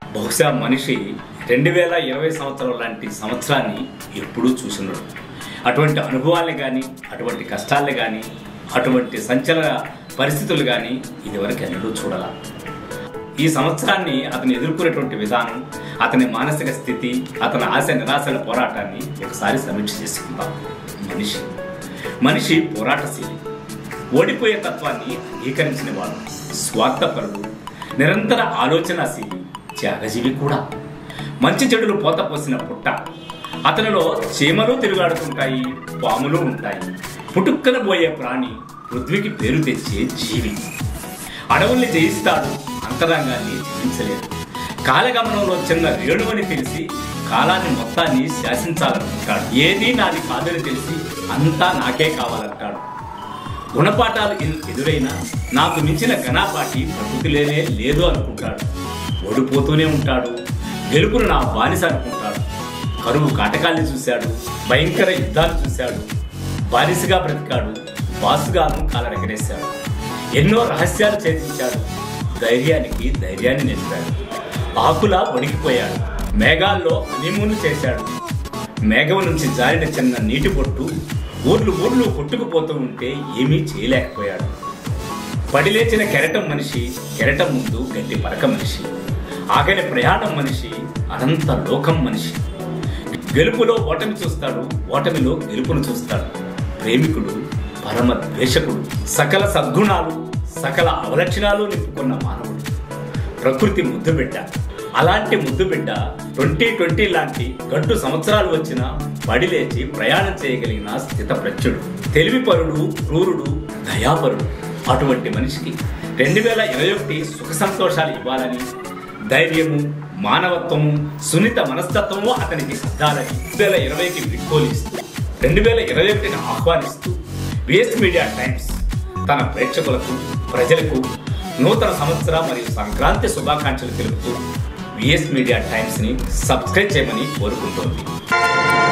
బహుశా మనిషి రెండు వేల ఇరవై సంవత్సరం లాంటి సంవత్సరాన్ని ఎప్పుడూ చూసినాడు అటువంటి అనుభవాల్ని కానీ అటువంటి కష్టాల్ని కానీ అటువంటి సంచలన పరిస్థితులు కానీ ఇదివరకు ఎన్నడూ చూడాల ఈ సంవత్సరాన్ని అతను ఎదుర్కొనేటువంటి విధానం అతని మానసిక స్థితి అతని ఆశ నిరాశల పోరాటాన్ని ఒకసారి సమీక్ష చేసుకుందాం మనిషి మనిషి పోరాటశీలి ఓడిపోయే తత్వాన్ని అంగీకరించిన వాడు స్వార్థపరుడు నిరంతర ఆలోచనాశీలి త్యాగజీవి కూడా మంచి చెడులు పోత పోసిన పుట్ట అతనిలో చీమలు తిరుగాడుతుంటాయి పాములు ఉంటాయి పుట్టుక్కన పోయే ప్రాణి పృథ్వీకి పేరు తెచ్చే జీవి అడవుల్ని జయిస్తాడు అంతరంగాన్ని జయించలేడు కాలగమనంలో చిన్న రేణువని తెలిసి కాలాన్ని మొత్తాన్ని శాసించాలనుకుంటాడు ఏది నాది కాదని తెలిసి అంతా నాకే కావాలంటాడు గుణపాఠాలు ఎన్- ఎదురైనా నాకు మించిన ఘనాపాటి ప్రకృతిలోనే లేదు అనుకుంటాడు ఓడిపోతూనే ఉంటాడు గెలుపును నా బానిస అనుకుంటాడు కరువు కాటకాల్ని చూశాడు భయంకర యుద్ధాలు చూశాడు బానిసగా బ్రతికాడు బాసుగాను కాలరెగరేశాడు ఎన్నో రహస్యాలు ఛేదించాడు ధైర్యానికి ధైర్యాన్ని నిలిపాడు ఆకులా వణికిపోయాడు మేఘాల్లో హనీమూన్ చేశాడు మేఘం నుంచి జారిన చిన్న నీటి పొట్టు ఊర్లు ఊర్లు కొట్టుకుపోతూ ఉంటే ఏమీ చేయలేకపోయాడు పడిలేచిన కెరటం మనిషి కెరటం ముందు గట్టి పరక మనిషి ఆగని ప్రయాణం మనిషి అనంత లోకం మనిషి గెలుపులో ఓటమి చూస్తాడు ఓటమిలో గెలుపును చూస్తాడు ప్రేమికుడు పరమ ద్వేషకుడు సకల సద్గుణాలు సకల అవలక్షణాలు నింపుకున్న మానవుడు ప్రకృతి ముద్దు బిడ్డ అలాంటి ముద్దు బిడ్డ ట్వంటీ ట్వంటీ లాంటి గడ్డు సంవత్సరాలు వచ్చినా పడి లేచి ప్రయాణం చేయగలిగిన స్థితప్రజ్ఞుడు తెలివిపరుడు క్రూరుడు దయాపరుడు అటువంటి మనిషికి రెండు వేల ఇరవై ఒకటి సుఖ సంతోషాలు ఇవ్వాలని ధైర్యము మానవత్వము సున్నిత మనస్తత్వము అతనికి సిద్ధాలని రెండు వేల ఇరవైకి విడ్కోలిస్తూ రెండు వేల ఇరవై ఒకటిని ఆహ్వానిస్తూ వేస్ట్ మీడియా టైమ్స్ తన ప్రేక్షకులకు ప్రజలకు నూతన సంవత్సర మరియు సంక్రాంతి శుభాకాంక్షలు తెలుపుతూ విఎస్ మీడియా టైమ్స్ ని సబ్స్క్రైబ్ చేయమని కోరుకుంటోంది